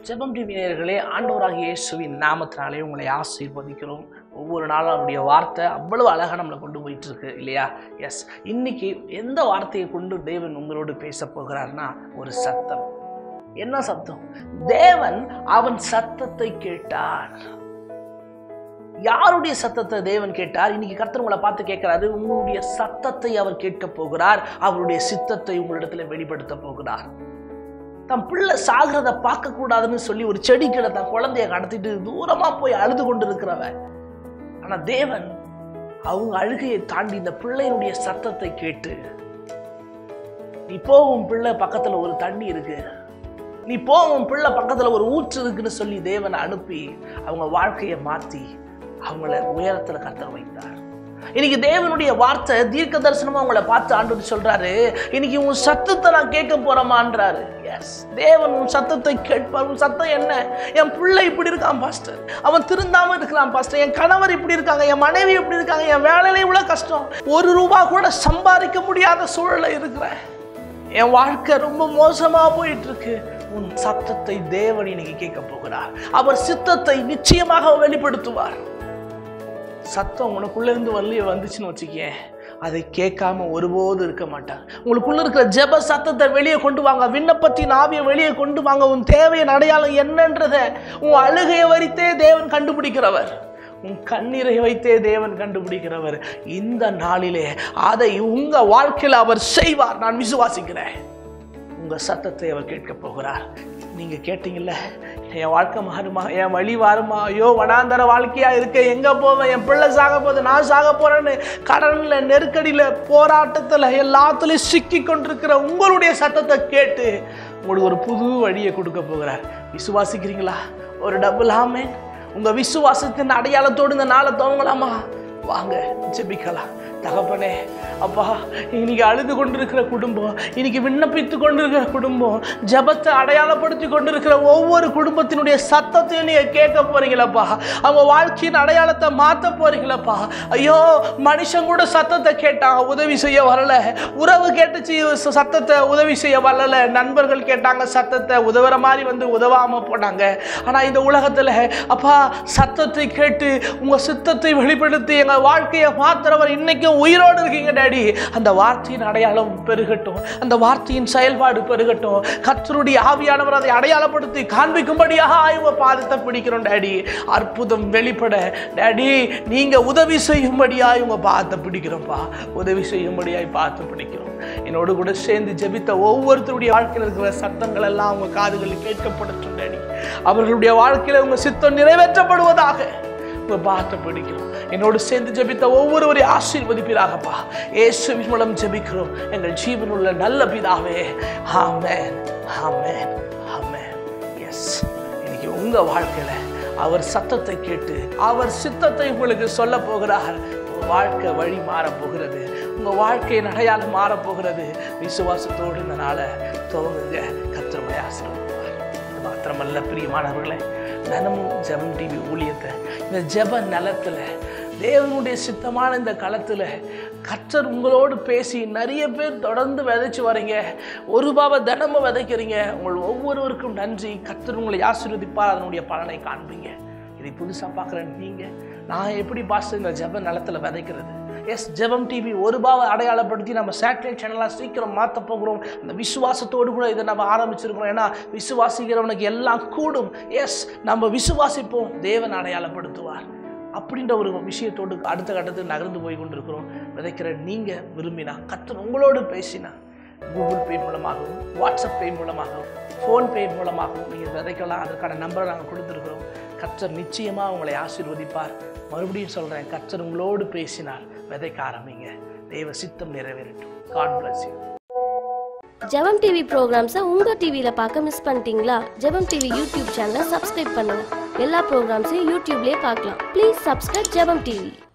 ஜெபம் டிவியர்களே ஆண்டவராகிய இயேசுவின் நாமத்தினாலே உங்களை ஆசீர்வதிக்கிறோம் ஒவ்வொரு நாளும் அவருடைய வார்த்தை அவ்வளவு அழகாக நம்மளை கொண்டு போயிட்டு இருக்கு இல்லையா எஸ் இன்னைக்கு எந்த வார்த்தையை கொண்டு தேவன் உங்களோடு பேச போகிறார்னா ஒரு சத்தம் என்ன சத்தம் தேவன் அவன் சத்தத்தை கேட்டார் யாருடைய சத்தத்தை தேவன் கேட்டார் இன்னைக்கு கர்த்தர் உங்களை பார்த்து கேட்கிறாரு உங்களுடைய சத்தத்தை அவர் கேட்க போகிறார் அவருடைய சித்தத்தை உங்களிடத்துல வெளிப்படுத்த போகிறார் தன் பிள்ளை சாகிறத பார்க்க கூடாதுன்னு சொல்லி ஒரு செடிக்கிட தன் குழந்தைய கடத்திட்டு தூரமா போய் அழுது கொண்டு இருக்கிறவன் ஆனா தேவன் அவங்க அழுகையை தாண்டி இந்த பிள்ளையினுடைய சத்தத்தை கேட்டு நீ போ உன் பிள்ளை பக்கத்துல ஒரு தண்ணி இருக்கு நீ போ உன் பிள்ளை பக்கத்துல ஒரு ஊற்று இருக்குன்னு சொல்லி தேவனை அனுப்பி அவங்க வாழ்க்கையை மாத்தி அவங்கள உயரத்துல கத்த வைத்தார் இன்னைக்கு தேவனுடைய வார்த்தை தீர்க்க தரிசனமா உங்களை பார்த்து ஆண்டு சொல்றாரு இன்னைக்கு உன் சத்தத்தை நான் கேட்க போறமான்றாரு எஸ் தேவன் உன் சத்தத்தை கேட்பார் உன் சத்தம் என்ன என் பிள்ளை இப்படி இருக்கான் பாஸ்டர் அவன் திருந்தாம இருக்கலாம் பாஸ்டர் என் கணவர் இப்படி இருக்காங்க என் மனைவி இப்படி இருக்காங்க என் வேலையில இவ்வளவு கஷ்டம் ஒரு ரூபா கூட சம்பாதிக்க முடியாத சூழல்ல இருக்கிறேன் என் வாழ்க்கை ரொம்ப மோசமா போயிட்டு இருக்கு உன் சத்தத்தை தேவன் இன்னைக்கு கேட்க போகிறார் அவர் சித்தத்தை நிச்சயமாக வெளிப்படுத்துவார் சத்தம் உனக்குள்ள இருந்து வெளியே வந்துச்சுன்னு வச்சுக்கேன் அதை கேட்காம ஒருபோதும் இருக்க மாட்டாங்க உங்களுக்குள்ள இருக்கிற ஜெப சத்தத்தை வெளியே கொண்டு வாங்க விண்ணப்பத்தின் ஆவியை வெளியே கொண்டு வாங்க உன் தேவையின் அடையாளம் என்னன்றதை உன் அழுகையை வைத்தே தேவன் கண்டுபிடிக்கிறவர் உன் கண்ணீரை வைத்தே தேவன் கண்டுபிடிக்கிறவர் இந்த நாளிலே அதை உங்க வாழ்க்கையில் அவர் செய்வார் நான் விசுவாசிக்கிறேன் உங்க சத்தத்தை அவர் கேட்க போகிறார் நீங்க கேட்டீங்கல்ல என் வாழ்க்கை மாறுமா என் வழி மாறுமா ஐயோ வனாந்தர வாழ்க்கையா இருக்க எங்க போவேன் என் பிள்ளை சாக போகுது நான் சாக போறேன்னு கடன்ல நெருக்கடியில போராட்டத்துல எல்லாத்துலயும் சிக்கி கொண்டிருக்கிற உங்களுடைய சத்தத்தை கேட்டு உங்களுக்கு ஒரு புது வழியை கொடுக்க போகிறார் விசுவாசிக்கிறீங்களா ஒரு டபுள் ஆமே உங்க விசுவாசத்தின் அடையாளத்தோடு இந்த நாளை துவங்கலாமா வாங்க ஜெபிக்கலாம் தகப்பனே அப்பா இன்னைக்கு அழுது கொண்டிருக்கிற குடும்பம் இன்னைக்கு விண்ணப்பித்து கொண்டிருக்கிற குடும்பம் ஜெபத்தை அடையாளப்படுத்தி கொண்டிருக்கிற ஒவ்வொரு குடும்பத்தினுடைய சத்தத்தையும் நீங்க கேட்க போறீங்களப்பா அவங்க வாழ்க்கையின் அடையாளத்தை மாத்த போறீங்களப்பா ஐயோ மனுஷன் கூட சத்தத்தை கேட்டான் உதவி செய்ய வரல உறவு கேட்டுச்சு ச- சத்தத்தை உதவி செய்ய வரல நண்பர்கள் கேட்டாங்க சத்தத்தை உதவுற மாதிரி வந்து உதவாம போனாங்க ஆனா இந்த உலகத்துல அப்பா சத்தத்தை கேட்டு உங்க சித்தத்தை வெளிப்படுத்தி எங்க வாழ்க்கையை மாத்துறவர் இன்னைக்கும் உயிரோடு இருக்கீங்க டாடி அந்த வார்த்தையின் அடையாளம் பெருகட்டும் அந்த வார்த்தையின் செயல்பாடு பெருகட்டும் கர்த்தருடைய ஆவியானவர் அதை அடையாளப்படுத்தி காண்பிக்கும்படியாக உங்க பாதத்தை பிடிக்கிறோம் டாடி அற்புதம் வெளிப்பட டாடி நீங்க உதவி செய்யும்படியாய் உங்க பாதத்தை பிடிக்கிறோம்ப்பா உதவி செய்யும்படியாய் பார்த்து பிடிக்கிறோம் என்னோடு கூட சேர்ந்து ஜெபித்த ஒவ்வொருத்தருடைய வாழ்க்கையில் இருக்கிற சத்தங்கள் எல்லாம் உங்க காதுகளில் கேட்கப்படட்டும் டாடி அவர்களுடைய வாழ்க்கையில உங்க சித்தம் நிறைவேற்றப்படுவதாக உங்க பாத்த பிடிக்கிறோம் என்னோடு சேர்ந்து ஜெபித்த ஒவ்வொருவரையும் ஆசீர்வதிப்பீராகப்பா இயேசுவின் மூலம் ஜெபிக்கிறோம் எங்கள் ஜீவனுள்ள நல்ல பிதாவே ஆமென் ஆமென் ஆமென் எஸ் இன்னைக்கு உங்க வாழ்க்கையில அவர் சத்தத்தை கேட்டு அவர் சித்தத்தை உங்களுக்கு சொல்ல போகிறார் உங்க வாழ்க்கை வழி மாறப் போகிறது உங்க வாழ்க்கையின் அடையாளம் மாறப் போகிறது விசுவாசத்தோடு இந்த நாளை துவங்குங்க கத்திரமுடைய ஆசீர்வதிப்பார் இது மாத்திரமல்ல பிரியமானவர்களே தினமும் ஜெபம் டிவி ஊழியத்தை இந்த ஜெப நிலத்துல தேவனுடைய சித்தமான இந்த களத்தில் கர்த்தர் உங்களோடு பேசி நிறைய பேர் தொடர்ந்து விதைச்சு வரீங்க ஒரு ரூபாவை தினமும் விதைக்கிறீங்க உங்கள் ஒவ்வொருவருக்கும் நன்றி கர்த்தர் உங்களை ஆசீர்வதிப்பார் அதனுடைய பலனை காண்பீங்க இதை புதுசாக பார்க்குற நீங்கள் நான் எப்படி பாஸ்டர் இந்த ஜெப நிலத்தில் விதைக்கிறது எஸ் ஜெபம் டிவி ஒரு பாவை அடையாளப்படுத்தி நம்ம சேட்டலைட் சேனலாக சீக்கிரம் மாற்ற போகிறோம் அந்த விசுவாசத்தோடு கூட இதை நம்ம ஆரம்பிச்சிருக்கிறோம் ஏன்னா விசுவாசிக்கிறவனுக்கு எல்லாம் கூடும் எஸ் நம்ம விசுவாசிப்போம் தேவன் அடையாளப்படுத்துவார் அப்படின்ற ஒரு விஷயத்தோடு அடுத்த கட்டத்துக்கு நகர்ந்து போய் கொண்டிருக்கிறோம் விதைக்கிற நீங்கள் விரும்பினா கத்தர் உங்களோடு பேசினா கூகுள் பே மூலமாகவும் வாட்ஸ்அப் பே மூலமாகவும் ஃபோன்பே மூலமாகவும் நீங்கள் விதைக்கலாம் அதற்கான நம்பரை நாங்கள் கொடுத்துருக்குறோம் கர்த்தர் நிச்சயமாக உங்களை ஆசீர்வதிப்பார் மறுபடியும் சொல்கிறேன் கர்த்தர் உங்களோடு பேசினார் விதைக்க ஆரம்பிங்க தெய்வ சித்தம் நிறைவேறட்டும் காட் bless you ஜெபம் டிவி ப்ரோக்ராம்ஸை உங்கள் டிவியில் பார்க்க மிஸ் பண்ணிட்டீங்களா ஜெபம் டிவி யூடியூப் சேனலை சப்ஸ்கிரைப் பண்ணுங்க எல்லா ப்ரோக்ராம்ஸையும் யூடியூப்லேயே பார்க்கலாம் ப்ளீஸ் சப்ஸ்கிரைப் ஜெபம் டிவி